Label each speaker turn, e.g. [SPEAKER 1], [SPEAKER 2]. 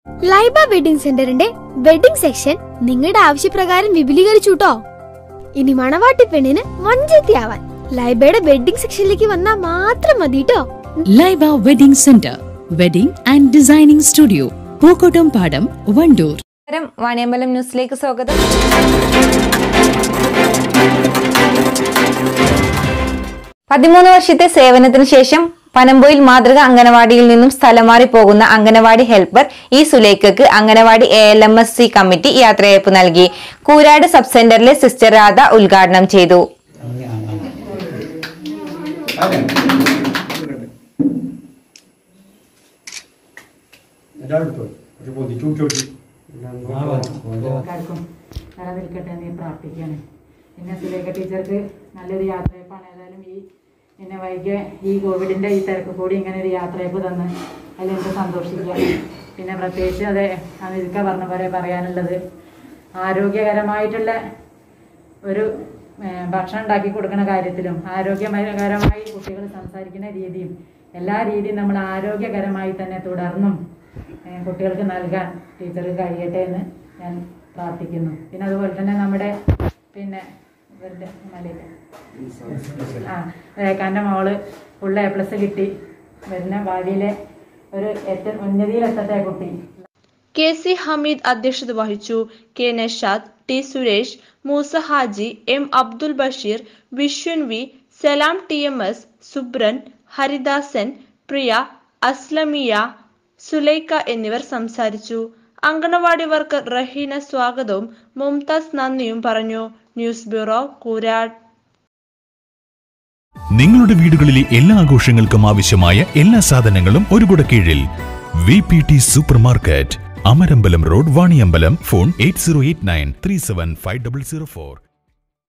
[SPEAKER 1] Laiba wedding സെന്ററിന്റെ wedding section നിങ്ങളുടെ ആവശ്യപ്രകാരം വിപുലീകരിച്ചു ട്ടോ ഇനി മണവാട്ടി പെണ്ണിന് വഞ്ചത്തിയാവാൻ ലൈബയുടെ വെഡിംഗ് സെക്ഷനിലേക്ക് വന്നാൽ മാത്രം മതി ട്ടോ
[SPEAKER 2] Laiba wedding centre wedding and designing studio Pookkottampadam Wandoor
[SPEAKER 3] നമസ്കാരം വാണിയമ്പലം ന്യൂസിലേക്ക് സ്വാഗതം പതിമൂന്ന് വർഷത്തെ സേവനത്തിന് ശേഷം പനമ്പൊയിൽ മാതൃക അംഗനവാടിയിൽ നിന്നും സ്ഥലം മാറി പോകുന്ന അംഗനവാടി ഹെൽപ്പർ ഇ സുലേഖക്ക് anganwadi A L M S C committee യാത്രയയപ്പ് നൽകി കൂരാട് സബ് സെന്ററിലെ സിസ്റ്റർ രാധ ഉദ്ഘാടനം ചെയ്തു
[SPEAKER 4] എല്ലായിടത്തും ഒരു പൊതിച്ചു കൂട്ടി
[SPEAKER 5] ആൾക്കാർക്കും നിലനിൽക്കട്ടെ എന്ന് ഞാൻ പ്രാർത്ഥിക്കുകയാണ് പിന്നെ സുലേഖ ടീച്ചർക്ക് നല്ലൊരു യാത്രയപ്പാണ് ഏതായാലും ഈ പിന്നെ വൈകിയ ഈ കോവിഡിൻ്റെ ഈ തിരക്ക് കൂടി ഇങ്ങനെ ഒരു യാത്രയപ്പ് തന്ന് അതിൽ എനിക്ക് സന്തോഷിക്കുകയാണ് പിന്നെ പ്രത്യേകിച്ച് അതെ അനിൽക്ക പറഞ്ഞ പോലെ പറയാനുള്ളത് ആരോഗ്യകരമായിട്ടുള്ള ഒരു ഏഹ്, ഭക്ഷണം ഉണ്ടാക്കി കൊടുക്കുന്ന കാര്യത്തിലും ആരോഗ്യകരമായി കുട്ടികൾ സംസാരിക്കുന്ന രീതിയും എല്ലാ രീതിയും നമ്മൾ ആരോഗ്യകരമായി തന്നെ തുടർന്നും ഏഹ്, കുട്ടികൾക്ക് നൽകാൻ ടീച്ചർക്ക് കഴിയട്ടെ എന്ന് ഞാൻ പ്രാർത്ഥിക്കുന്നു പിന്നെ അതുപോലെ തന്നെ നമ്മുടെ പിന്നെ ഇവരുടെ മലയിലെ ആ രേഖാൻ്റെ മോള് ഫുൾ എ പ്ലസ് കിട്ടി വരുന്ന ഭാവിയിലെ ഒരു ഏറ്റവും ഉന്നതിയിലെത്തട്ടെ കുട്ടി
[SPEAKER 6] കെ സി ഹമീദ് അധ്യക്ഷത വഹിച്ചു K Nashad T Suresh Moosa Haji M Abdul Basheer Vishwan V Salam T M S Subran Haridasan Priya Aslamiya Sulaikha എന്നിവർ സംസാരിച്ചു അങ്കണവാടി വർക്കർ റഹീന സ്വാഗതവും മുംതാസ് നന്ദിയും പറഞ്ഞു ന്യൂസ് ബ്യൂറോ കൂരാട്
[SPEAKER 7] നിങ്ങളുടെ വീടുകളിലെ എല്ലാ ആഘോഷങ്ങൾക്കും ആവശ്യമായ എല്ലാ സാധനങ്ങളും ഒരു കുട കീഴിൽ V P T super market Amarambalam road Vaniyambalam phone eight zero eight nine three seven five double zero four